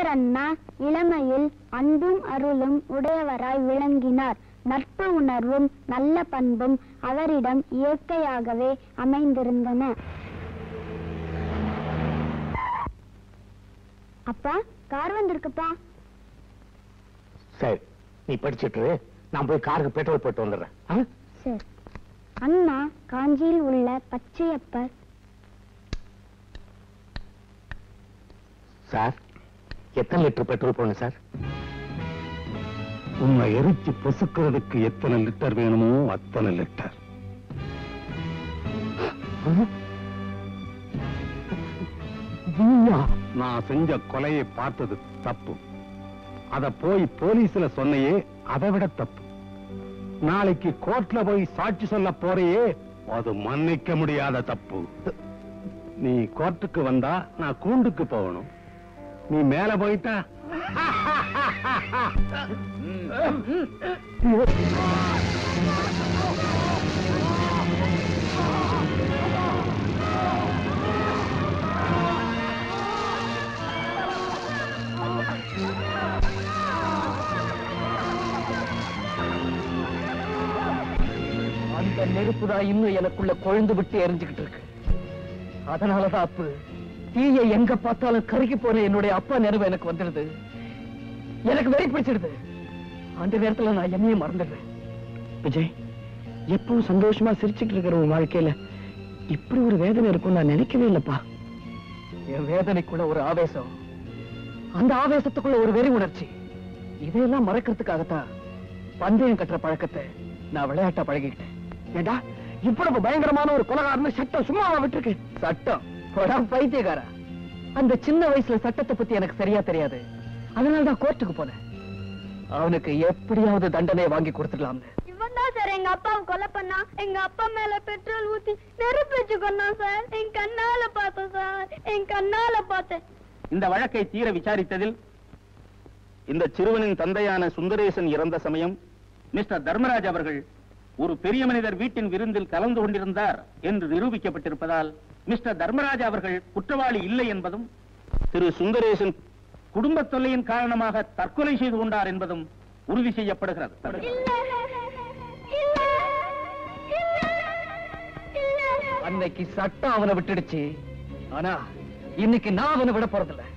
அண்ணா இளமையில் அன்பும் அருளும் உடையவராய் விளங்கினார் நட்பு உணர்வும் நல்ல பண்பும் அவரிடம் இயற்கையாகவே அமைந்திருந்தன அப்பா கார் வந்திருக்குப்பா சரி நீ படிச்சிட்டு இரு. நான் போய் காருக்கு பெட்ரோல் போட்டு வந்துடுறேன் ஆ? சரி அண்ணா காஞ்சியில் உள்ள பச்சையப்பர் சார் எத்தனை லிட்டர் பெட்ரோல் போடணும் சார் உன்னை எரிச்சு பொசுக்கிறதுக்கு எத்தனை லிட்டர் வேணுமோ அத்தனை லிட்டர் நான் செஞ்ச கொலையை பார்த்தது தப்பு அத போய் போலீஸ்ல சொன்னையே அதை விட தப்பு நாளைக்கு கோர்ட்ல போய் சாட்சி சொல்ல போறையே அது மன்னிக்க முடியாத தப்பு நீ கோர்ட்டுக்கு வந்தா நான் கூண்டுக்கு போகணும் நீ மேல போயிட்டா அந்த நெருப்பு தான் இன்னும் எனக்குள்ள கொழுந்து விட்டு எரிஞ்சுக்கிட்டு இருக்கு அதனாலதான் அப்பு தீய எங்க பார்த்தாலும் கருகி போன என்னுடைய அப்பா நினைவு எனக்கு வந்துடுது எனக்கு வெறி பிடிச்சிடுது அந்த நேரத்துல நான் என்னையும் மறந்துடுறேன் விஜய் எப்பவும் சந்தோஷமா சிரிச்சுட்டு இருக்கிற உன் வாழ்க்கையில இப்படி ஒரு வேதனை இருக்கும் நான் நினைக்கவே இல்லப்பா என் வேதனைக்குள்ள ஒரு ஆவேசம் அந்த ஆவேசத்துக்குள்ள ஒரு வெறி உணர்ச்சி இதையெல்லாம் மறக்கிறதுக்காகத்தான் பந்தயம் கட்டுற பழக்கத்தை நான் விளையாட்டா பழகிக்கிட்டேன் ஏண்டா இவ்வளவு பயங்கரமான ஒரு கொலகாரன்னு சட்டம் சும்மாவா விட்டுருக்கு சட்டம் போடா பைத்தியக்காரா அந்த சின்ன வயசுல சட்டத்தை பத்தி எனக்கு சரியா தெரியாது அதனால தான் கோர்ட்டுக்கு போனேன் அவனுக்கு எப்படியாவது தண்டனை வாங்கி கொடுத்துடலாம்னு இவன் தான் சார் எங்க அப்பாவை கொலை பண்ணா எங்க அப்பா மேல பெட்ரோல் ஊத்தி நெருப்பு வச்சு கொண்டான் சார் என் கண்ணால பார்த்தேன் சார் என் கண்ணால பார்த்தேன் இந்த வழக்கை தீர விசாரித்ததில் இந்த சிறுவனின் தந்தையான சுந்தரேசன் இறந்த சமயம் மிஸ்டர் தர்மராஜ் அவர்கள் ஒரு பெரிய மனிதர் வீட்டின் விருந்தில் கலந்து கொண்டிருந்தார் என்று நிரூபிக்கப்பட்டிருப்பதால் மிஸ்டர் தர்மராஜ் அவர்கள் குற்றவாளி இல்லை என்பதும் திரு சுந்தரேசன் குடும்ப தொல்லையின் காரணமாக தற்கொலை செய்து கொண்டார் என்பதும் உறுதி செய்யப்படுகிறது அன்னைக்கு சட்டம் அவனை விட்டுடுச்சு ஆனா இன்னைக்கு நான் அவனை விட போறதில்ல